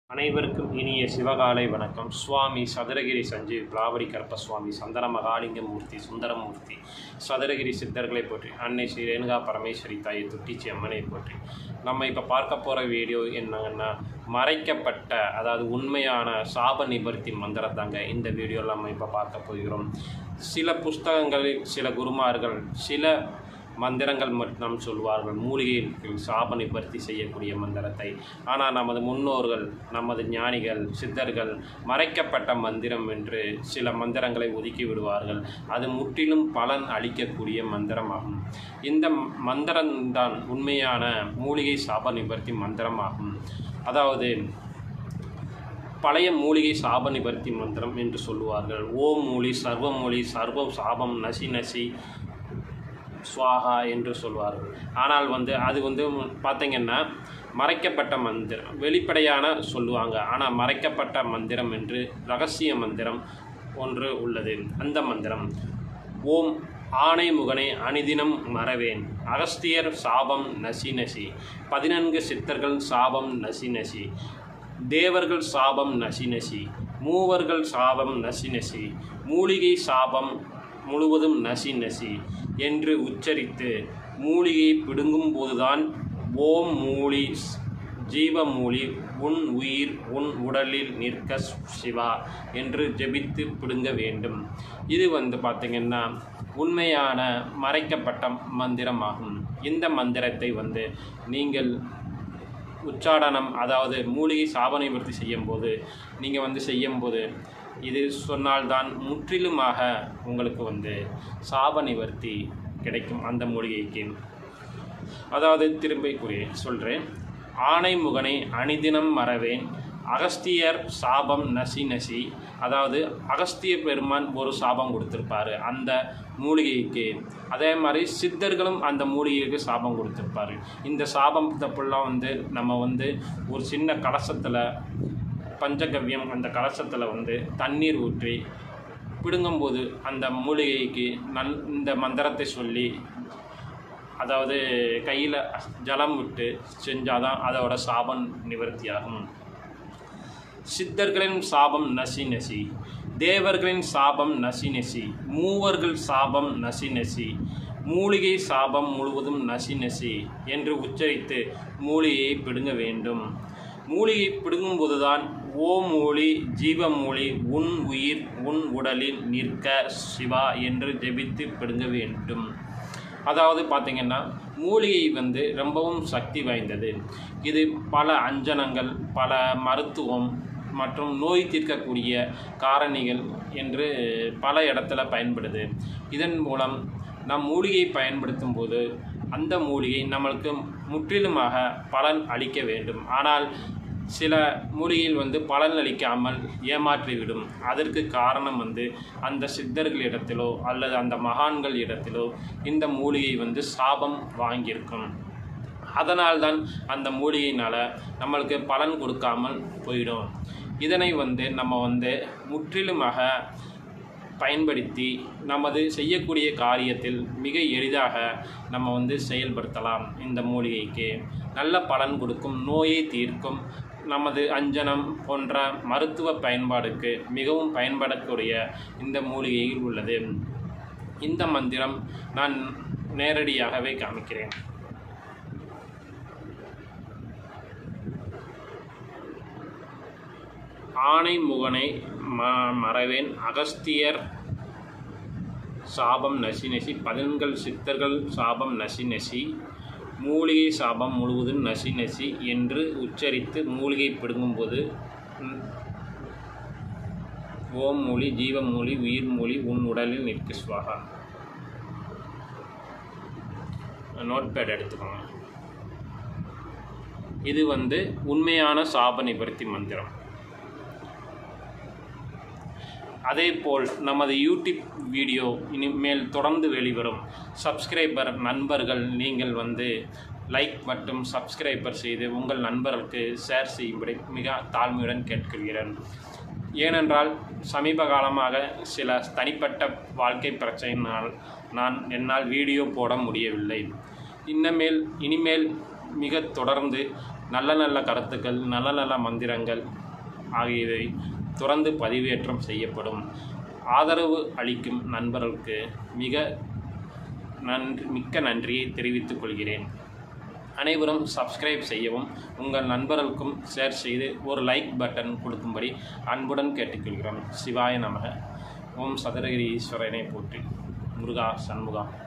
அனைவருக்கும் இனிய சிவகாலை வணக்கம் சுவாமி சதுரகிரி சஞ்சீவ் பிளாவடி கருப்ப சுவாமி சந்தன மகாலிங்கமூர்த்தி சுந்தரமூர்த்தி சதுரகிரி சித்தர்களை போற்றி அன்னை ஸ்ரீ ரேணுகா பரமேஸ்வரி தாயை துட்டிச்சி அம்மனை போற்றி நம்ம இப்போ பார்க்க போகிற வீடியோ என்னங்கன்னா மறைக்கப்பட்ட அதாவது உண்மையான சாப நிவர்த்தி மந்திரத்தாங்க இந்த வீடியோவில் நம்ம இப்போ பார்க்க போகிறோம் சில புஸ்தகங்களில் சில குருமார்கள் சில மந்திரங்கள் மட்டும் சொல்வார்கள் மூலிகைகள் சாப நிவர்த்தி செய்யக்கூடிய மந்திரத்தை ஆனால் நமது முன்னோர்கள் நமது ஞானிகள் சித்தர்கள் மறைக்கப்பட்ட மந்திரம் என்று சில மந்திரங்களை ஒதுக்கி விடுவார்கள் அது முற்றிலும் பலன் அளிக்கக்கூடிய மந்திரமாகும் இந்த மந்திரம்தான் உண்மையான மூலிகை சாப நிவர்த்தி மந்திரமாகும் அதாவது பழைய மூலிகை சாப நிவர்த்தி மந்திரம் என்று சொல்லுவார்கள் ஓம் மூலி சர்வ மூலி சர்வ சாபம் நசி நசி ஸ்வாகா என்று சொல்வார்கள் ஆனால் வந்து அது வந்து பார்த்தீங்கன்னா மறைக்கப்பட்ட மந்திரம் வெளிப்படையான சொல்லுவாங்க ஆனால் மறைக்கப்பட்ட மந்திரம் என்று ரகசிய மந்திரம் ஒன்று உள்ளது அந்த மந்திரம் ஓம் ஆணை முகனை அணிதினம் மறவேன் அகஸ்தியர் சாபம் நசி நசி பதினான்கு சித்தர்கள் சாபம் நசி நசி தேவர்கள் சாபம் நசி நசி மூவர்கள் சாபம் நசி நசி மூலிகை சாபம் முழுவதும் நசி நசி என்று உச்சரித்து மூலிகை பிடுங்கும் போதுதான் ஓம் மூலி ஜீவமூலி உன் உயிர் உன் உடலில் நிற்க சிவா என்று ஜெபித்து பிடுங்க வேண்டும் இது வந்து பார்த்திங்கன்னா உண்மையான மறைக்கப்பட்ட மந்திரமாகும் இந்த மந்திரத்தை வந்து நீங்கள் உச்சாடனம் அதாவது மூலிகை சாப நிவர்த்தி செய்யும்போது நீங்கள் வந்து செய்யும்போது இது சொன்னால்தான் முற்றிலுமாக உங்களுக்கு வந்து சாப நிவர்த்தி கிடைக்கும் அந்த மூலிகைக்கு அதாவது திரும்ப கூறி சொல்கிறேன் ஆணை முகனை அணிதினம் மறவேன் அகஸ்தியர் சாபம் நசி நசி அதாவது அகஸ்திய பெருமான் ஒரு சாபம் கொடுத்துருப்பாரு அந்த மூலிகைக்கு அதே மாதிரி சித்தர்களும் அந்த மூலிகைக்கு சாபம் கொடுத்துருப்பாரு இந்த சாபம் தப்புலாம் வந்து நம்ம வந்து ஒரு சின்ன கலசத்தில் பஞ்சகவ்யம் அந்த கலசத்தில் வந்து தண்ணீர் ஊற்றி பிடுங்கும்போது அந்த மூலிகைக்கு நல் இந்த மந்திரத்தை சொல்லி அதாவது கையில் ஜலம் விட்டு செஞ்சாதான் அதோட சாபம் நிவர்த்தியாகும் சித்தர்களின் சாபம் நசி நசி தேவர்களின் சாபம் நசி நசி மூவர்கள் சாபம் நசி நசி மூலிகை சாபம் முழுவதும் நசி நசி என்று உச்சரித்து மூலிகையை பிடுங்க வேண்டும் மூலிகை பிடுங்கும்போதுதான் ஓ மூலி ஜீவமூலி உன் உயிர் உன் உடலில் நிற்க சிவா என்று ஜெபித்து பிடுங்க வேண்டும் அதாவது பார்த்திங்கன்னா மூலிகை வந்து ரொம்பவும் சக்தி வாய்ந்தது இது பல அஞ்சனங்கள் பல மருத்துவம் மற்றும் நோய் தீர்க்கக்கூடிய காரணிகள் என்று பல இடத்துல பயன்படுது இதன் மூலம் நம் மூலிகையை பயன்படுத்தும் போது அந்த மூலிகை நம்மளுக்கு முற்றிலுமாக பலன் அளிக்க வேண்டும் ஆனால் சில மூலிகையில் வந்து பலன் அளிக்காமல் ஏமாற்றிவிடும் அதற்கு காரணம் வந்து அந்த சித்தர்களிடத்திலோ அல்லது அந்த மகான்கள் இடத்திலோ இந்த மூலிகை வந்து சாபம் வாங்கியிருக்கும் அதனால்தான் அந்த மூலிகையினால் நம்மளுக்கு பலன் கொடுக்காமல் போயிடும் இதனை வந்து நம்ம வந்து முற்றிலுமாக பயன்படுத்தி நமது செய்யக்கூடிய காரியத்தில் மிக எளிதாக நம்ம வந்து செயல்படுத்தலாம் இந்த மூலிகைக்கு நல்ல பலன் கொடுக்கும் நோயை தீர்க்கும் நமது அஞ்சனம் போன்ற மருத்துவ பயன்பாடுக்கு மிகவும் பயன்படக்கூடிய இந்த மூலிகையில் உள்ளது இந்த மந்திரம் நான் நேரடியாகவே காமிக்கிறேன் ஆணை முகனை ம மறவேன் அகஸ்தியர் சாபம் நசி நசி பதின்கள் சித்தர்கள் சாபம் நசி நசி மூலிகை சாபம் முழுவதும் நசி நசி என்று உச்சரித்து மூலிகை பிடுங்கும்போது ஓம் மூலி ஜீவமூலி உயிர் மூலி உன் உடலில் நிற்க சுவாகா நோட் பேட் எடுத்துக்கோங்க இது வந்து உண்மையான சாப நிவர்த்தி மந்திரம் அதே போல் நமது யூடியூப் வீடியோ இனிமேல் தொடர்ந்து வெளிவரும் சப்ஸ்கிரைபர் நண்பர்கள் நீங்கள் வந்து லைக் மற்றும் சப்ஸ்கிரைபர் செய்து உங்கள் நண்பர்களுக்கு ஷேர் செய்யும்படி மிக தாழ்மையுடன் கேட்கிறேன் ஏனென்றால் சமீப காலமாக சில தனிப்பட்ட வாழ்க்கை பிரச்சனையினால் நான் என்னால் வீடியோ போட முடியவில்லை இன்னமேல் இனிமேல் மிக தொடர்ந்து நல்ல நல்ல கருத்துக்கள் நல்ல நல்ல மந்திரங்கள் ஆகியவை தொடர்ந்து பதிவேற்றம் செய்யப்படும் ஆதரவு அளிக்கும் நண்பர்களுக்கு மிக நன்றி மிக்க நன்றியை தெரிவித்துக் கொள்கிறேன் அனைவரும் சப்ஸ்கிரைப் செய்யவும் உங்கள் நண்பர்களுக்கும் ஷேர் செய்து ஒரு லைக் பட்டன் கொடுக்கும்படி அன்புடன் கேட்டுக்கொள்கிறோம் சிவாய நமக ஓம் சதுரகிரி ஈஸ்வரனை போற்றி முருகா சண்முகா